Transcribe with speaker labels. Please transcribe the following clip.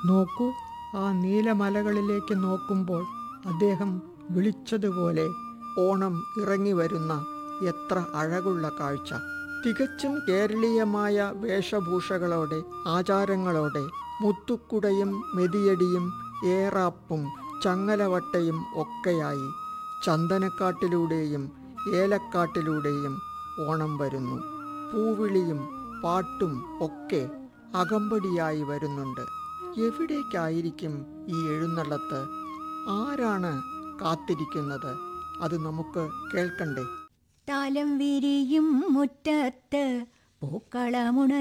Speaker 1: നോക്കൂ ആ നീലമലകളിലേക്ക് നോക്കുമ്പോൾ അദ്ദേഹം വിളിച്ചതുപോലെ ഓണം ഇറങ്ങി വരുന്ന എത്ര അഴകുള്ള കാഴ്ച തികച്ചും കേരളീയമായ വേഷഭൂഷകളോടെ ആചാരങ്ങളോടെ മുത്തുക്കുടയും മെതിയടിയും ഏറാപ്പും ചങ്ങലവട്ടയും ഒക്കെയായി ചന്ദനക്കാട്ടിലൂടെയും ഏലക്കാട്ടിലൂടെയും ഓണം വരുന്നു പൂവിളിയും പാട്ടും ഒക്കെ അകമ്പടിയായി വരുന്നുണ്ട് എവിടേക്കായിരിക്കും ഈ എഴുന്നള്ളത്ത് ആരാണ് കാത്തിരിക്കുന്നത് അത് നമുക്ക് കേൾക്കണ്ടേ
Speaker 2: താലം വിരിയും മുറ്റത്ത് പൂക്കളമുണ